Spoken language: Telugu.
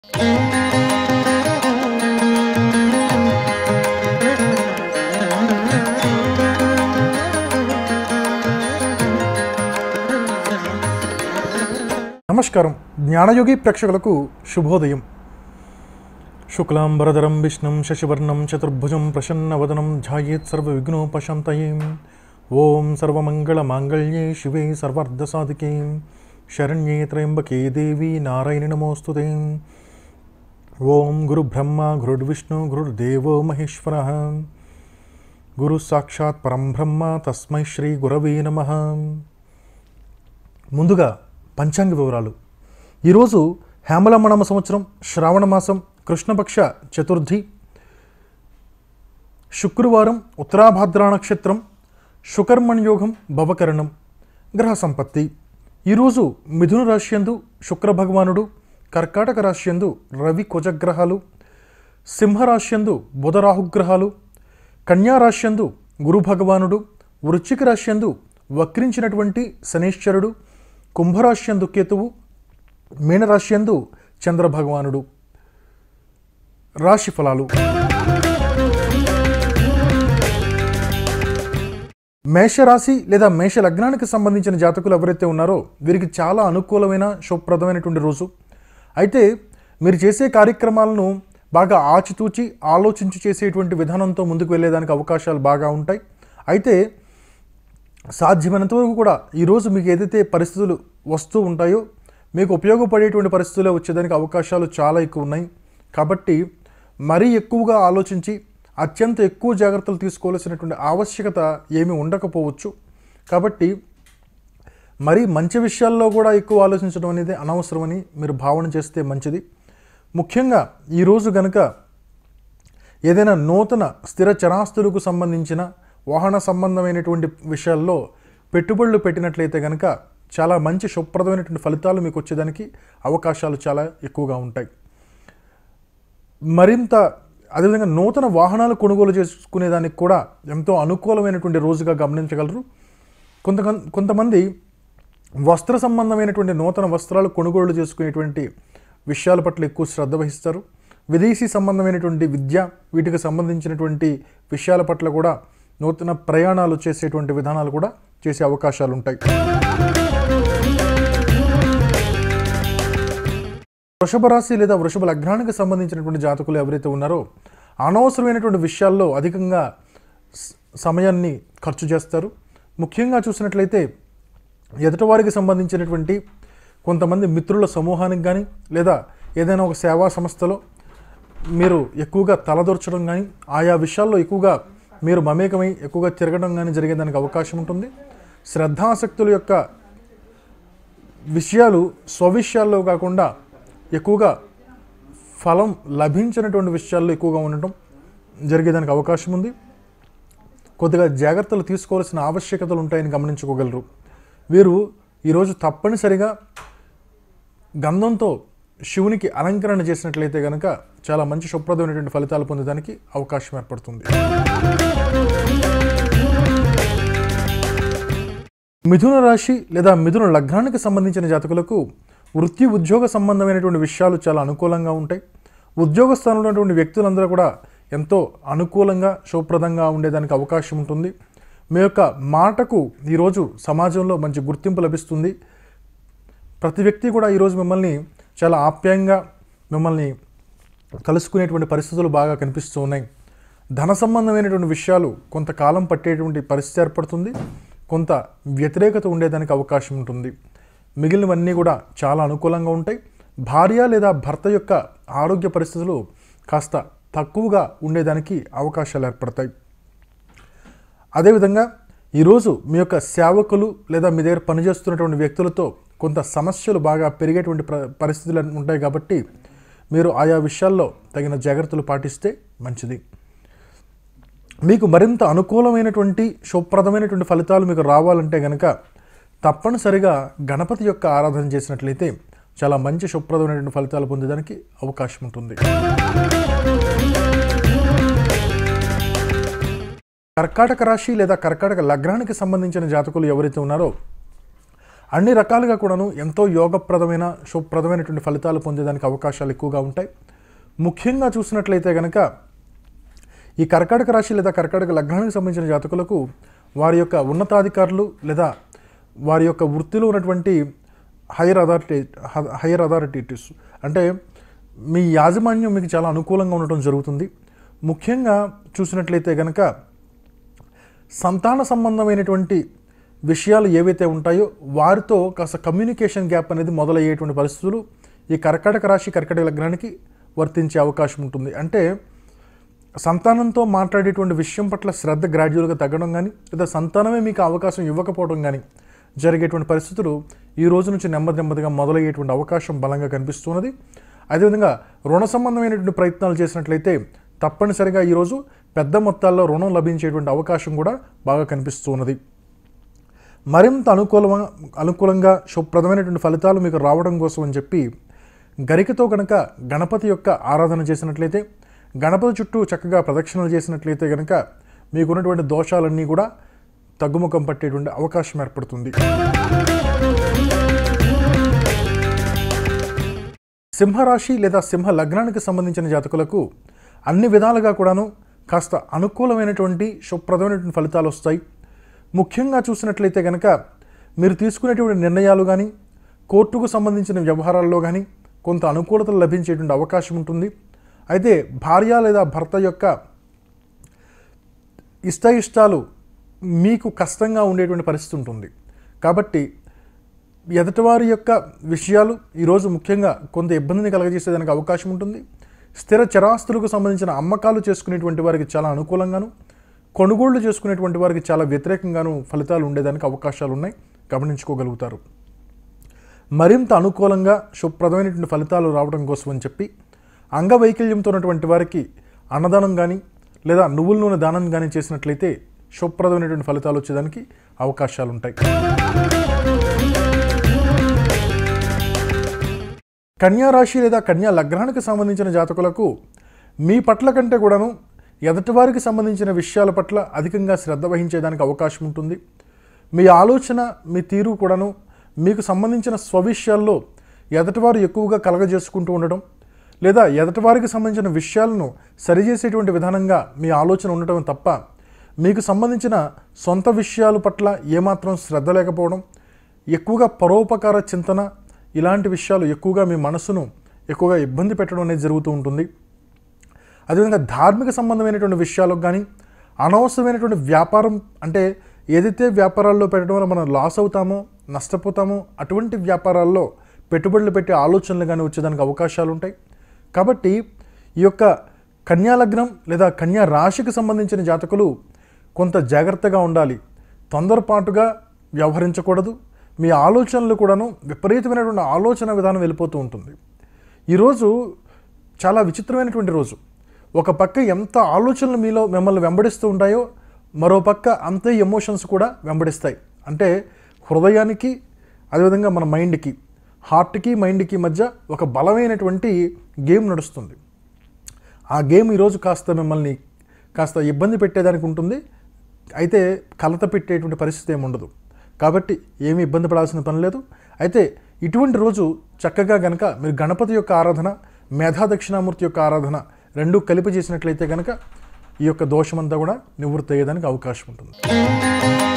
నమస్కారం జ్ఞానయోగి ప్రేక్షకులకు శుభోదయం శుక్లాంబరధరం విష్ణుం శశివర్ణం చతుర్భుజం ప్రసన్నవదనం ధ్యాయేత్ సర్వవిఘ్నోపశాంతయే ఓం సర్వమంగళమాంగళ్యే శివే సర్వార్ధసాధికే శరణ్యే త్రయంబకే దేవి నారాయణి నమోస్తుతే ఓం గురుబ్రహ్మ గురుర్విష్ణు గురుర్దేవో మహేశ్వర గురు సాక్షాత్ పరం బ్రహ్మ తస్మై శ్రీ గురవే నమః ముందుగా పంచాంగ వివరాలు ఈరోజు హేమలమణమ సంవత్సరం శ్రావణ మాసం కృష్ణపక్ష చతుర్థి శుక్రవారం ఉత్తరాభాద్ర నక్షత్రం శుకర్మణ్యోగం భవకరణం గ్రహ సంపత్తి ఈరోజు మిథున రాశ్యందు శుక్ర భగవానుడు కర్కాటక రాశ్యందు రవి కుజగ్రహాలు సింహరాశ్యందు బుధ రాహుగ్రహాలు కన్యా రాశ్యందు గురు భగవానుడు వృశ్చిక రాశ్యందు వక్రించినటువంటి శనేశ్వరుడు కుంభరాశ్యందు కేతువు మీనరాశ్యందు చంద్ర భగవానుడు రాశి ఫలాలు మేషరాశి లేదా మేష లగ్నానికి సంబంధించిన జాతకులు ఎవరైతే ఉన్నారో వీరికి చాలా అనుకూలమైన శుభప్రదమైనటువంటి రోజు అయితే మీరు చేసే కార్యక్రమాలను బాగా ఆచితూచి ఆలోచించి చేసేటువంటి విధానంతో ముందుకు వెళ్ళేదానికి అవకాశాలు బాగా ఉంటాయి అయితే సాధ్యమైనంత వరకు కూడా ఈరోజు మీకు ఏదైతే పరిస్థితులు వస్తూ ఉంటాయో మీకు ఉపయోగపడేటువంటి పరిస్థితులే వచ్చేదానికి అవకాశాలు చాలా ఎక్కువ ఉన్నాయి కాబట్టి మరీ ఎక్కువగా ఆలోచించి అత్యంత ఎక్కువ జాగ్రత్తలు తీసుకోవాల్సినటువంటి ఆవశ్యకత ఏమీ ఉండకపోవచ్చు కాబట్టి మరీ మంచి విషయాల్లో కూడా ఎక్కువ ఆలోచించడం అనేది అనవసరమని మీరు భావన చేస్తే మంచిది ముఖ్యంగా ఈరోజు గనుక ఏదైనా నూతన స్థిర చరాస్తులకు సంబంధించిన వాహన సంబంధమైనటువంటి విషయాల్లో పెట్టుబడులు పెట్టినట్లయితే కనుక చాలా మంచి శుభప్రదమైనటువంటి ఫలితాలు మీకు వచ్చేదానికి అవకాశాలు చాలా ఎక్కువగా ఉంటాయి మరింత అదేవిధంగా నూతన వాహనాలు కొనుగోలు చేసుకునేదానికి కూడా ఎంతో అనుకూలమైనటువంటి రోజుగా గమనించగలరు కొంత కొంతమంది వస్త్ర సంబంధమైనటువంటి నూతన వస్త్రాలు కొనుగోలు చేసుకునేటువంటి విషయాల పట్ల ఎక్కువ శ్రద్ధ వహిస్తారు విదేశీ సంబంధమైనటువంటి విద్య వీటికి సంబంధించినటువంటి విషయాల పట్ల కూడా నూతన ప్రయాణాలు చేసేటువంటి విధానాలు కూడా చేసే అవకాశాలు ఉంటాయి వృషభ రాశి లేదా వృషభ లగ్నానికి సంబంధించినటువంటి జాతకులు ఎవరైతే ఉన్నారో అనవసరమైనటువంటి విషయాల్లో అధికంగా స- సమయాన్ని ఖర్చు చేస్తారు ముఖ్యంగా చూసినట్లయితే ఎదుటివారికి సంబంధించినటువంటి కొంతమంది మిత్రుల సమూహానికి కానీ లేదా ఏదైనా ఒక సేవా సంస్థలో మీరు ఎక్కువగా తలదొరచడం కానీ ఆయా విషయాల్లో ఎక్కువగా మీరు మమేకమై ఎక్కువగా తిరగడం కానీ జరిగేదానికి అవకాశం ఉంటుంది శ్రద్ధాసక్తుల యొక్క విషయాలు స్వవిషయాల్లో కాకుండా ఎక్కువగా ఫలం లభించినటువంటి విషయాల్లో ఎక్కువగా ఉండటం జరిగేదానికి అవకాశం ఉంది కొద్దిగా జాగ్రత్తలు తీసుకోవాల్సిన ఆవశ్యకతలు ఉంటాయని గమనించుకోగలరు వీరు ఈరోజు తప్పనిసరిగా గంధంతో శివునికి అలంకరణ చేసినట్లయితే కనుక చాలా మంచి శుభ్రదమైనటువంటి ఫలితాలు పొందడానికి అవకాశం ఏర్పడుతుంది మిథున రాశి లేదా మిథున లగ్నానికి సంబంధించిన జాతకులకు వృత్తి ఉద్యోగ సంబంధమైనటువంటి విషయాలు చాలా అనుకూలంగా ఉంటాయి ఉద్యోగ స్థానంలో ఉన్నటువంటి వ్యక్తులందరూ కూడా ఎంతో అనుకూలంగా శుభప్రదంగా ఉండేదానికి అవకాశం ఉంటుంది మీ యొక్క మాటకు ఈరోజు సమాజంలో మంచి గుర్తింపు లభిస్తుంది ప్రతి వ్యక్తి కూడా ఈరోజు మిమ్మల్ని చాలా ఆప్యాయంగా మిమ్మల్ని కలుసుకునేటువంటి పరిస్థితులు బాగా కనిపిస్తూ ఉన్నాయి ధన సంబంధమైనటువంటి విషయాలు కొంతకాలం పట్టేటువంటి పరిస్థితి ఏర్పడుతుంది కొంత వ్యతిరేకత ఉండేదానికి అవకాశం ఉంటుంది మిగిలినవన్నీ కూడా చాలా అనుకూలంగా ఉంటాయి భార్య లేదా భర్త యొక్క ఆరోగ్య పరిస్థితులు కాస్త తక్కువగా ఉండేదానికి అవకాశాలు ఏర్పడతాయి అదేవిధంగా ఈరోజు మీ యొక్క సేవకులు లేదా మీ దగ్గర పనిచేస్తున్నటువంటి వ్యక్తులతో కొంత సమస్యలు బాగా పెరిగేటువంటి ప్ర పరిస్థితులు ఉంటాయి కాబట్టి మీరు ఆయా విషయాల్లో తగిన జాగ్రత్తలు పాటిస్తే మంచిది మీకు మరింత అనుకూలమైనటువంటి శుభప్రదమైనటువంటి ఫలితాలు మీకు రావాలంటే కనుక తప్పనిసరిగా గణపతి యొక్క ఆరాధన చేసినట్లయితే చాలా మంచి శుభప్రదమైనటువంటి ఫలితాలు పొందేదానికి అవకాశం ఉంటుంది కర్కాటక రాశి లేదా కర్కాటక లగ్నానికి సంబంధించిన జాతకులు ఎవరైతే ఉన్నారో అన్ని రకాలుగా కూడాను ఎంతో యోగప్రదమైన శుభప్రదమైనటువంటి ఫలితాలు పొందేదానికి అవకాశాలు ఎక్కువగా ఉంటాయి ముఖ్యంగా చూసినట్లయితే కనుక ఈ కర్కాటక రాశి లేదా కర్కాటక లగ్నానికి సంబంధించిన జాతకులకు వారి యొక్క ఉన్నతాధికారులు లేదా వారి యొక్క వృత్తిలో ఉన్నటువంటి హైయర్ అథారిటీ హైయర్ అథారిటీస్ అంటే మీ యాజమాన్యం మీకు చాలా అనుకూలంగా ఉండటం జరుగుతుంది ముఖ్యంగా చూసినట్లయితే కనుక సంతాన సంబంధమైనటువంటి విషయాలు ఏవైతే ఉంటాయో వారితో కాస్త కమ్యూనికేషన్ గ్యాప్ అనేది మొదలయ్యేటువంటి పరిస్థితులు ఈ కర్కాటక రాశి కర్కాటక లగ్నానికి వర్తించే అవకాశం ఉంటుంది అంటే సంతానంతో మాట్లాడేటువంటి విషయం పట్ల శ్రద్ధ గ్రాడ్యువల్గా తగ్గడం కానీ లేదా సంతానమే మీకు అవకాశం ఇవ్వకపోవడం కానీ జరిగేటువంటి పరిస్థితులు ఈ రోజు నుంచి నెమ్మది నెమ్మదిగా మొదలయ్యేటువంటి అవకాశం బలంగా కనిపిస్తున్నది అదేవిధంగా రుణ సంబంధమైనటువంటి ప్రయత్నాలు చేసినట్లయితే తప్పనిసరిగా ఈరోజు పెద్ద మొత్తాల్లో రుణం లభించేటువంటి అవకాశం కూడా బాగా కనిపిస్తున్నది మరింత అనుకూల అనుకూలంగా శుభప్రదమైనటువంటి ఫలితాలు మీకు రావడం కోసం అని చెప్పి గరికతో కనుక గణపతి యొక్క ఆరాధన చేసినట్లయితే గణపతి చుట్టూ చక్కగా ప్రదక్షిణలు చేసినట్లయితే కనుక మీకున్నటువంటి దోషాలన్నీ కూడా తగ్గుముఖం పట్టేటువంటి అవకాశం ఏర్పడుతుంది సింహరాశి లేదా సింహ లగ్నానికి సంబంధించిన జాతకులకు అన్ని విధాలుగా కూడాను కాస్త అనుకూలమైనటువంటి శుభప్రదమైనటువంటి ఫలితాలు వస్తాయి ముఖ్యంగా చూసినట్లయితే కనుక మీరు తీసుకునేటువంటి నిర్ణయాలు కానీ కోర్టుకు సంబంధించిన వ్యవహారాల్లో కానీ కొంత అనుకూలతలు లభించేటువంటి అవకాశం ఉంటుంది అయితే భార్య లేదా భర్త యొక్క ఇష్ట ఇష్టాలు మీకు కష్టంగా ఉండేటువంటి పరిస్థితి ఉంటుంది కాబట్టి ఎదుటివారి యొక్క విషయాలు ఈరోజు ముఖ్యంగా కొంత ఇబ్బందిని కలగజేసేదానికి అవకాశం ఉంటుంది స్థిర చరాస్తులకు సంబంధించిన అమ్మకాలు చేసుకునేటువంటి వారికి చాలా అనుకూలంగాను కొనుగోళ్లు చేసుకునేటువంటి వారికి చాలా వ్యతిరేకంగాను ఫలితాలు ఉండేదానికి అవకాశాలు ఉన్నాయి గమనించుకోగలుగుతారు మరింత అనుకూలంగా శుభప్రదమైనటువంటి ఫలితాలు రావడం కోసం అని చెప్పి అంగవైకల్యంతో ఉన్నటువంటి వారికి అన్నదానం కానీ లేదా నువ్వుల నూనె దానం కానీ చేసినట్లయితే శుభప్రదమైనటువంటి ఫలితాలు వచ్చేదానికి అవకాశాలు ఉంటాయి కన్యా రాశి లేదా కన్యా లగ్నానికి సంబంధించిన జాతకులకు మీ పట్ల కంటే కూడాను ఎదటివారికి సంబంధించిన విషయాల పట్ల అధికంగా శ్రద్ధ వహించేదానికి అవకాశం ఉంటుంది మీ ఆలోచన మీ తీరు కూడాను మీకు సంబంధించిన స్వవిషయాల్లో ఎదటివారు ఎక్కువగా కలగజేసుకుంటూ ఉండడం లేదా ఎదటివారికి సంబంధించిన విషయాలను సరిచేసేటువంటి విధానంగా మీ ఆలోచన ఉండటం తప్ప మీకు సంబంధించిన సొంత విషయాల పట్ల ఏమాత్రం శ్రద్ధ లేకపోవడం ఎక్కువగా పరోపకార చింతన ఇలాంటి విషయాలు ఎక్కువగా మీ మనసును ఎక్కువగా ఇబ్బంది పెట్టడం అనేది జరుగుతూ ఉంటుంది అదేవిధంగా ధార్మిక సంబంధమైనటువంటి విషయాలకు కానీ అనవసరమైనటువంటి వ్యాపారం అంటే ఏదైతే వ్యాపారాల్లో పెట్టడం వల్ల మనం లాస్ అవుతామో నష్టపోతామో అటువంటి వ్యాపారాల్లో పెట్టుబడులు పెట్టే ఆలోచనలు కానీ వచ్చేదానికి అవకాశాలు ఉంటాయి కాబట్టి ఈ యొక్క కన్యా లగ్నం లేదా కన్యా రాశికి సంబంధించిన జాతకులు కొంత జాగ్రత్తగా ఉండాలి తొందరపాటుగా వ్యవహరించకూడదు మీ ఆలోచనలు కూడాను విపరీతమైనటువంటి ఆలోచన విధానం వెళ్ళిపోతూ ఉంటుంది ఈరోజు చాలా విచిత్రమైనటువంటి రోజు ఒక పక్క ఎంత ఆలోచనలు మీలో మిమ్మల్ని వెంబడిస్తూ ఉంటాయో మరో పక్క అంతే ఎమోషన్స్ కూడా వెంబడిస్తాయి అంటే హృదయానికి అదేవిధంగా మన మైండ్కి హార్ట్కి మైండ్కి మధ్య ఒక బలమైనటువంటి గేమ్ నడుస్తుంది ఆ గేమ్ ఈరోజు కాస్త మిమ్మల్ని కాస్త ఇబ్బంది పెట్టేదానికి ఉంటుంది అయితే కలత పెట్టేటువంటి పరిస్థితి ఏమి ఉండదు కాబట్టి ఏమీ ఇబ్బంది పడాల్సిన పని లేదు అయితే ఇటువంటి రోజు చక్కగా గనక మీరు గణపతి యొక్క ఆరాధన మేధా దక్షిణామూర్తి యొక్క ఆరాధన రెండూ కలిపి చేసినట్లయితే కనుక ఈ యొక్క దోషమంతా కూడా నివృత్తి అయ్యేదానికి అవకాశం ఉంటుంది